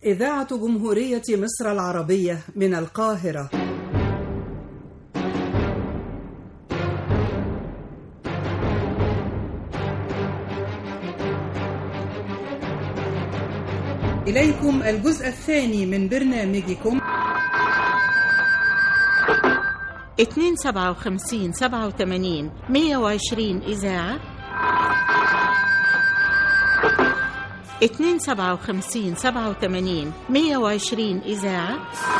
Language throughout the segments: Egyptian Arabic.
إذاعة جمهورية مصر العربية من القاهرة إليكم الجزء الثاني من برنامجكم اتنين سبعة وخمسين سبعة وتمانين مية وعشرين إذاعة اتنين سبعة وخمسين سبعة وتمانين مية وعشرين إذاعة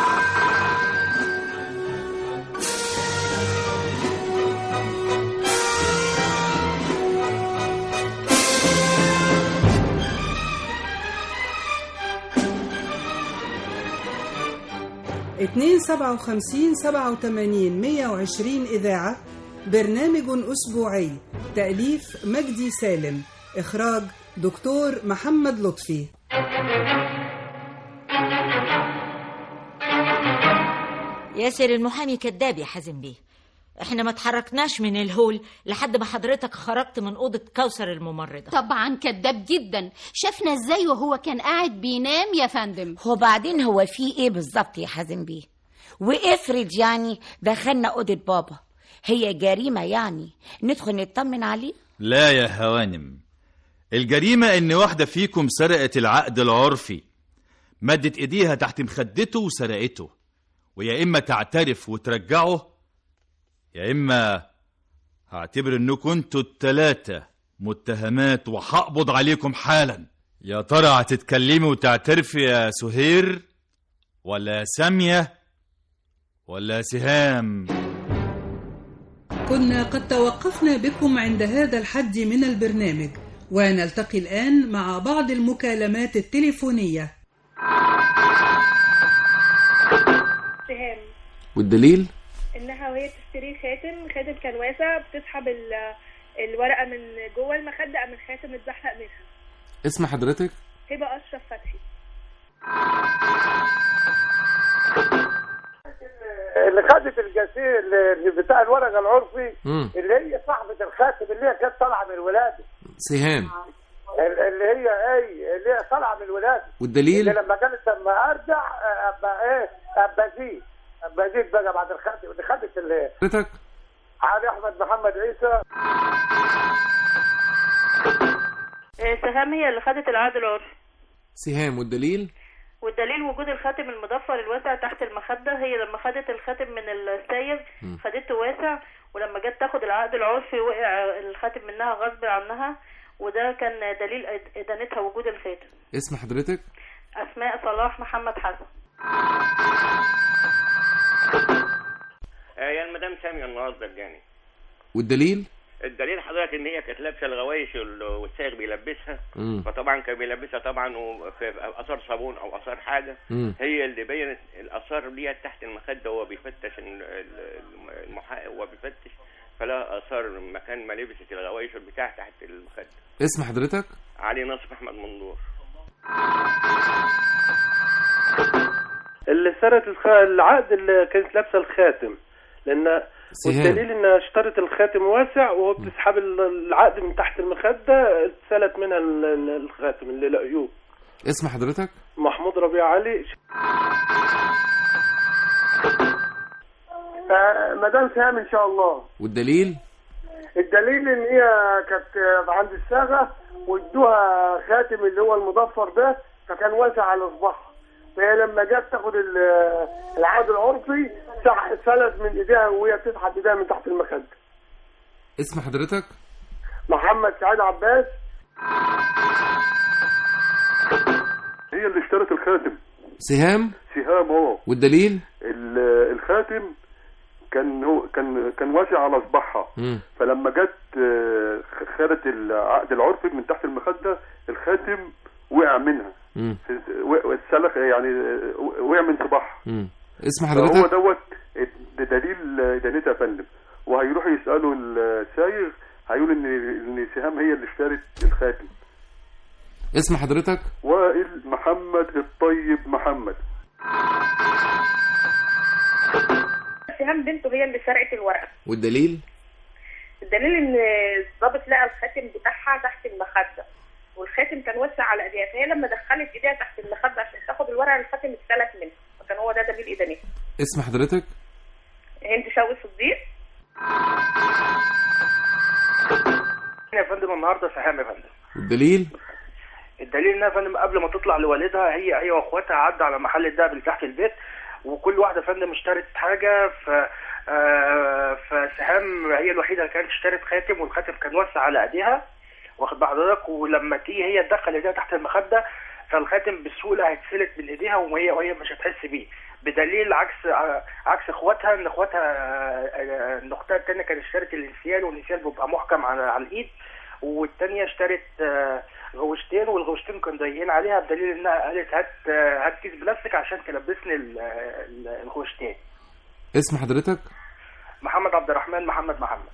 اتنين سبعة وخمسين سبعة وتمانين مية وعشرين إذاعة برنامج أسبوعي تأليف مجدي سالم إخراج دكتور محمد لطفي ياسر المحامي كذاب يا حازم بيه احنا ما اتحركناش من الهول لحد ما حضرتك خرجت من اوضه كوثر الممرضه طبعا كذاب جدا شافنا ازاي وهو كان قاعد بينام يا فندم وبعدين هو في ايه بالظبط يا حازم بيه وافرض يعني دخلنا اوضه بابا هي جريمه يعني ندخل نطمن عليه لا يا هوانم الجريمة إن واحدة فيكم سرقت العقد العرفي مدت إيديها تحت مخدته وسرقته ويا إما تعترف وترجعه يا إما هعتبر إنكم انتوا التلاتة متهمات وهقبض عليكم حالا يا ترى هتتكلمي وتعترفي يا سهير ولا يا سامية ولا يا سهام كنا قد توقفنا بكم عند هذا الحد من البرنامج ونلتقي الآن مع بعض المكالمات التليفونية سهام والدليل انها وهي بتشتري خاتم خاتم كان واسع بتسحب ال- الورقه من جوه المخده قام الخاتم اتزحلق منها اسم حضرتك هبه اشرف فتحي اللي خدت الجسير اللي بتاع الورقه العرفي مم. اللي هي صاحبه الخاتم اللي هي كانت طالعه من الولاده سهام اللي هي اي اللي هي طالعه من الولاده والدليل اللي لما كانت لما ارجع آه، ابقى ايه ابقى ازيد ابقى ازيد بقى بعد الخاتم اللي خدت اللي حضرتك علي احمد محمد عيسى آه، سهام هي اللي خدت العقد العرفي سهام والدليل والدليل وجود الخاتم المضفر الواسع تحت المخدة هي لما خدت الخاتم من السايب مم. خدته واسع ولما جت تاخد العقد العرفي وقع الخاتم منها غصب عنها وده كان دليل إد- إدانتها وجود الخاتم اسم حضرتك أسماء صلاح محمد حسن آه، يا المدام سامية النهارده الجاني والدليل الدليل حضرتك ان هي كانت لابسه الغوايش وال- والسائق بيلبسها مم. فطبعا كان بيلبسها طبعا وفي اثار صابون او اثار حاجه مم. هي اللي بينت الاثار دي تحت المخده وهو بيفتش ال- ال- المحقق وهو بيفتش فلا اثار مكان ما لبست الغوايش والبتاع تحت المخده اسم حضرتك علي ناصف احمد منظور اللي سرقت الخ... العقد اللي كانت لابسه الخاتم لان سهام. والدليل انها اشترت الخاتم واسع وهو بتسحب ال- العقد من تحت المخده اتسلت منها ال- ال- الخاتم اللي لقيوه اسم حضرتك محمود ربيع علي آه، مدام سهام ان شاء الله والدليل الدليل ان هي كانت آه، عند الصاغه وادوها خاتم اللي هو المضفر ده فكان واسع على صباعها فهي لما جت تاخد ال- العقد العرفي سح- سلت من ايديها وهي بتسحب ايديها من تحت المخده اسم حضرتك محمد سعيد عباس هي اللي اشترت الخاتم سهام سهام اه والدليل ال- الخاتم كان هو كان كان واسع على صباعها مم. فلما جت آه، خ- خدت العقد العرفي من تحت المخده الخاتم وقع منها مم. و- اتسلخ يعني آه، وقع من صباعها مم. اسم فهو حضرتك دوت ده دليل ادانتها يا فندم وهيروحوا يسالوا السايغ هيقول ان ان سهام هي اللي اشترت الخاتم اسم حضرتك وائل محمد الطيب محمد سهام بنته هي اللي سرقت الورقه والدليل الدليل ان الضابط لقى الخاتم بتاعها تحت المخده والخاتم كان وسع على ايديها فهي لما دخلت ايديها تحت المخده عشان تاخد الورقه الخاتم اتسلت منها فكان هو ده دليل ادانتها اسم حضرتك هند شوقي صديق يا فندم النهارده سهام يا فندم والدليل الدليل انها يا فندم قبل ما تطلع لوالدها هي هي واخواتها عدوا على محل الدهب اللي تحت البيت وكل واحده يا فندم اشترت حاجه ف آه، فسهام هي الوحيده اللي كانت اشترت خاتم والخاتم كان وسع على ايديها واخد بال حضرتك ولما تيجي هي تدخل ايديها تحت المخده فالخاتم بسهوله هيتسلت من ايديها وهي وهي مش هتحس بيه بدليل عكس ع- عكس اخواتها ان اخواتها آه، ان اختها التانيه كانت اشترت الانسيال والانسيال بيبقى محكم على على الايد والتانيه اشترت آه، غوشتين والغوشتين كانوا ضايقين عليها بدليل انها قالت هات آه، هات كيس بلاستيك عشان تلبسني ال- ال- الغوشتين اسم حضرتك محمد عبد الرحمن محمد محمد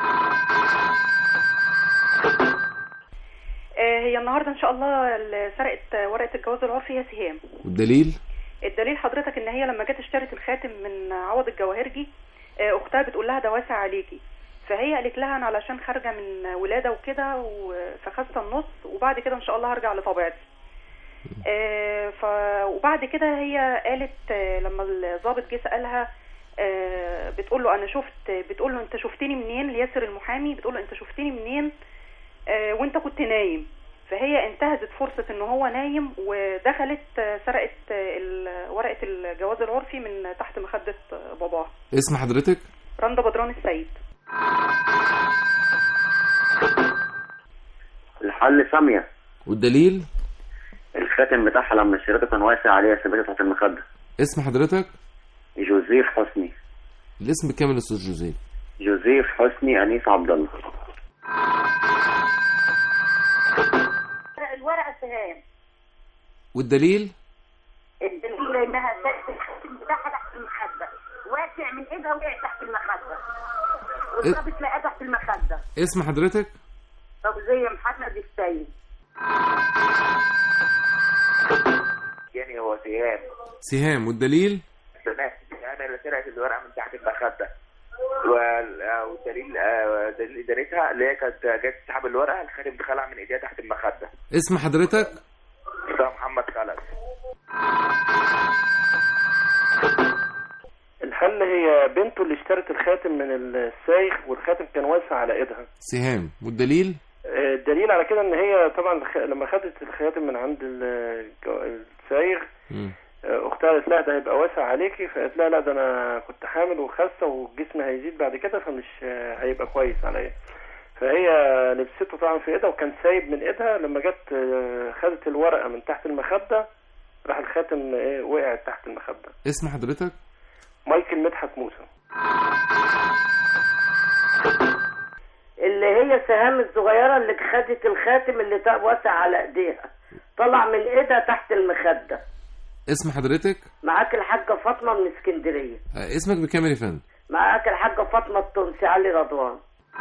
آه، هي النهارده ان شاء الله اللي سرقت آه، ورقه الجواز العرفي هي سهام والدليل الدليل حضرتك ان هي لما جت اشترت الخاتم من عوض الجواهرجي آه، اختها بتقول لها ده واسع عليكي فهي قالت لها انا علشان خارجه من ولاده وكده و- فخدت النص وبعد كده ان شاء الله هرجع لطبيعتي آه، ف وبعد كده هي قالت آه، لما الضابط جه سالها آه، بتقول له انا شفت بتقول له انت شفتني منين لياسر المحامي بتقول له انت شفتني منين آه، وانت كنت نايم فهي انتهزت فرصة ان هو نايم ودخلت آه، سرقت آه، ال- ورقة الجواز العرفي من تحت مخدة آه، باباها اسم حضرتك رندا بدران السيد الحل سامية والدليل الخاتم بتاعها لما اشتريته كان واسع عليها ثابته تحت المخدة اسم حضرتك جوزيف حسني الاسم بالكامل يا استاذ جوزيف جوزيف حسني أنيس عبد الله الورقه سهام والدليل الدليل انها سقف الخاتم بتاعها تحت المخده واسع من ايدها وقع تحت المخده والضابط لقاه تحت المخده اسم حضرتك فوزيه محمد السيد يعني هو سهام سهام والدليل تمام انا اللي سرقت الورقه من تحت المخده وال- آه، والدليل آه، دليل ادارتها اللي هي كانت جت تسحب الورقه الخاتم اتخلع من ايديها تحت المخده اسم حضرتك ده محمد خلف الحل هي بنته اللي اشترت الخاتم من السايخ والخاتم كان واسع على ايدها سهام والدليل آه، الدليل على كده ان هي طبعا الخ- لما خدت الخاتم من عند ال- السايغ مم. آه، اختها قالت لها ده هيبقى واسع عليكي فقالت لها لا ده انا كنت حامل وخاسه وجسمي هيزيد بعد كده فمش آه، هيبقى كويس عليا فهي لبسته طبعا في ايدها وكان سايب من ايدها لما جت آه، خدت الورقه من تحت المخده راح الخاتم ايه وقع تحت المخده اسم حضرتك مايكل مدحت موسى اللي هي سهام الصغيره اللي خدت الخاتم اللي تا- واسع على ايديها طلع من ايدها تحت المخده اسم حضرتك معاك الحاجه فاطمه من اسكندريه آه، اسمك بالكامل يا فندم معاك الحاجه فاطمه التونسي علي رضوان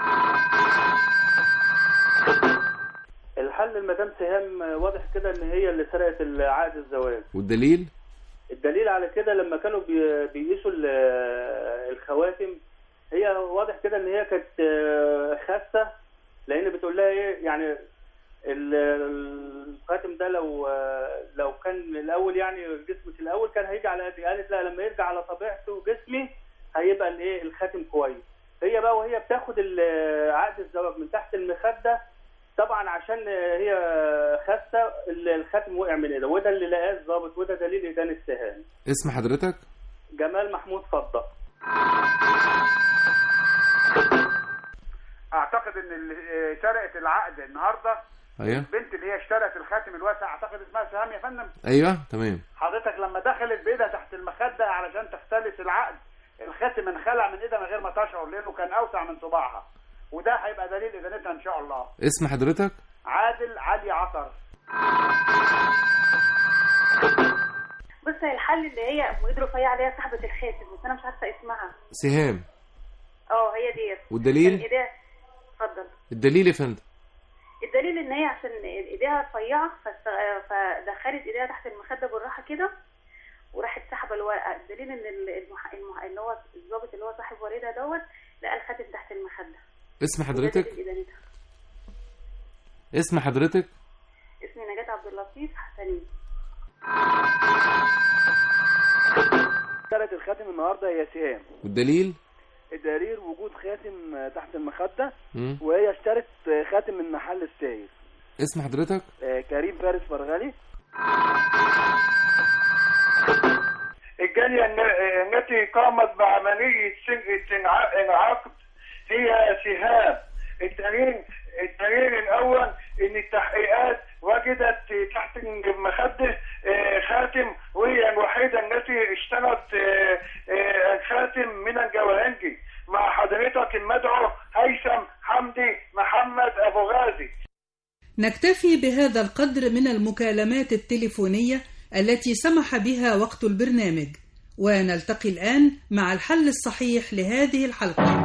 الحل المدام سهام واضح كده ان هي اللي سرقت عقد الزواج والدليل الدليل على كده لما كانوا بي- بيقيسوا ال- الخواتم هي واضح كده ان هي كانت آه، خاسه لان بتقول لها ايه يعني ال- الخاتم ده لو آه، لو كان الاول يعني جسمك الاول كان هيجي على قد قالت لا لما يرجع على طبيعته جسمي هيبقى الايه الخاتم كويس هي بقى وهي بتاخد ال- عقد الزواج من تحت المخده طبعا عشان هي خاسه الخاتم وقع من ايدها وده اللي لقاه الظابط وده دليل ادانه سهام اسم حضرتك جمال محمود فضه اعتقد ان اللي سرقت العقد النهارده ايوه البنت اللي هي اشترت الخاتم الواسع اعتقد اسمها سهام يا فندم ايوه تمام حضرتك لما دخلت بايدها تحت المخده علشان تختلس العقد الخاتم انخلع من ايدها من غير ما تشعر لانه كان اوسع من صباعها وده هيبقى دليل ادانتها ان شاء الله اسم حضرتك عادل علي عطر بص هي الحل اللي هي ام ايد رفيع عليها صاحبة الخاتم بس انا مش عارفة اسمها سهام اه هي ديت والدليل؟ كان ايديها اتفضل الدليل يا فندم الدليل ان هي عشان ايديها رفيعة فاست- فدخلت ايديها تحت المخدة بالراحة كده وراحت سحبة الورقة الدليل ان ال- المح... المح... اللي هو الضابط اللي هو صاحب والدها دوت لقى الخاتم تحت المخدة اسم وده حضرتك دليل إدانتها. اسم حضرتك عبد اللطيف حسنين اشترت الخاتم النهارده هي سهام والدليل الدليل وجود خاتم تحت المخده مم. وهي اشترت خاتم من محل الساير اسم حضرتك آه، كريم فارس فرغلي الجالية الن- التي قامت بعملية سن- انع- انعقد هي سهام الدليل الدليل الأول إن التحقيقات وجدت تحت المخدة آه، خاتم وهي الوحيدة التي اشترت آه، آه، الخاتم من الجواهنجي مع حضرتك المدعو هيثم حمدي محمد أبو غازي نكتفي بهذا القدر من المكالمات التليفونية التي سمح بها وقت البرنامج ونلتقي الآن مع الحل الصحيح لهذه الحلقة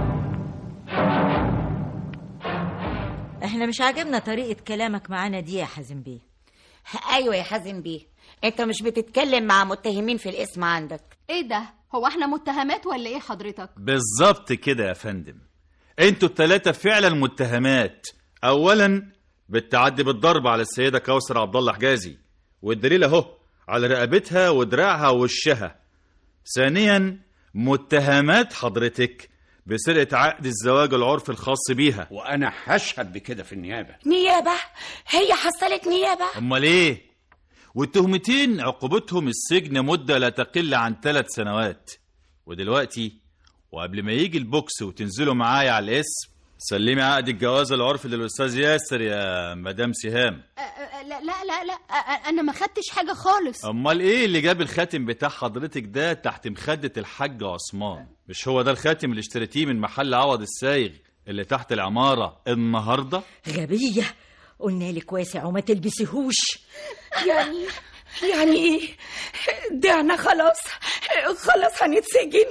احنا مش عاجبنا طريقة كلامك معانا دي يا حازم بيه ايوه يا حازم بيه انت مش بتتكلم مع متهمين في الاسم عندك ايه ده هو احنا متهمات ولا ايه حضرتك بالظبط كده يا فندم انتوا التلاتة فعلا متهمات اولا بالتعدي بالضرب على السيدة كوثر عبد الله حجازي والدليل اهو على رقبتها ودراعها ووشها ثانيا متهمات حضرتك بسرقة عقد الزواج العرفي الخاص بيها وانا هشهد بكده في النيابه نيابه هي حصلت نيابه امال ايه والتهمتين عقوبتهم السجن مدة لا تقل عن ثلاث سنوات ودلوقتي وقبل ما يجي البوكس وتنزلوا معايا على الاسم سلمي عقد الجواز العرفي للاستاذ ياسر يا مدام سهام أ- أ- لا لا لا لا أ- أ- انا ما خدتش حاجه خالص امال ايه اللي جاب الخاتم بتاع حضرتك ده تحت مخدة الحاج عثمان مش هو ده الخاتم اللي اشتريتيه من محل عوض السايغ اللي تحت العمارة النهاردة غبية قلنا لك واسع وما تلبسيهوش يعني يعني ايه دعنا خلاص خلاص هنتسجن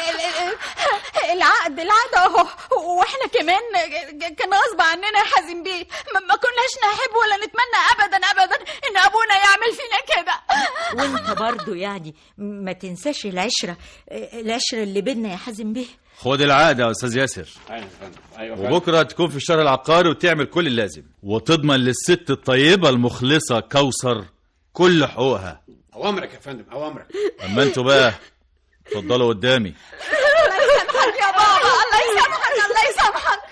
العقد العقد اهو واحنا كمان كان غصب عننا يا حازم بيه ما ما كناش نحب ولا نتمنى ابدا ابدا ان ابونا يعمل فينا كده وانت برضو يعني ما تنساش العشرة العشرة اللي بينا يا حازم بيه خد العقد يا استاذ ياسر ايوه يا فندم ايوه يا فندم. وبكره تكون في الشهر العقاري وتعمل كل اللازم وتضمن للست الطيبة المخلصة كوثر كل حقوقها اوامرك يا فندم اوامرك اما انتوا بقى اتفضلوا قدامي الله يسامحك يا بابا الله يسامحك الله يسامحك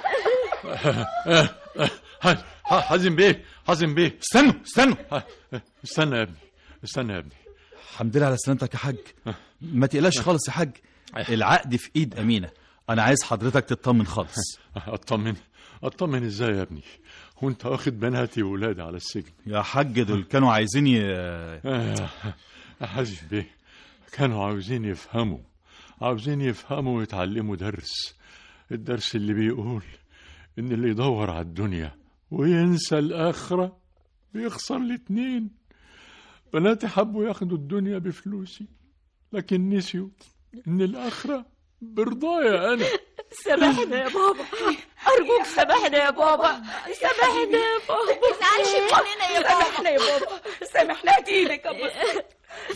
حازم بيه حازم بيه استنوا استنوا استنى يا ابني استنى يا ابني الحمد لله على سلامتك يا حاج ما تقلقش خالص يا حاج العقد في ايد امينه انا عايز حضرتك تطمن خالص اطمن اطمن ازاي يا ابني وانت واخد بناتي وولادي على السجن يا حاج دول كانوا عايزين ي... آه، يا حازم بيه كانوا عاوزين يفهموا عاوزين يفهموا ويتعلموا درس الدرس اللي بيقول ان اللي يدور على الدنيا وينسى الاخره بيخسر الاتنين بناتي حبوا ياخدوا الدنيا بفلوسي لكن نسيوا ان الاخره برضايا انا سامحنا يا بابا ارجوك سامحنا يا بابا سامحنا يا بابا ما تزعلش مننا يا بابا سامحنا يا بابا سامحنا ادينك يا بابا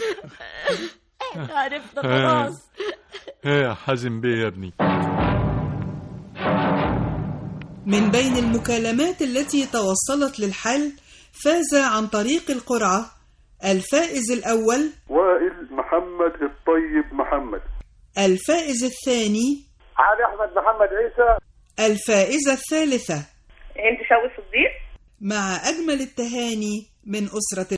عرفنا آه. خلاص ايه يا حازم بيه يا ابني من بين المكالمات التي توصلت للحل فاز عن طريق القرعة الفائز الأول وائل محمد الطيب محمد الفائز الثاني علي احمد محمد عيسى الفائزة الثالثة انت شوقي صديق مع أجمل التهاني من أسرة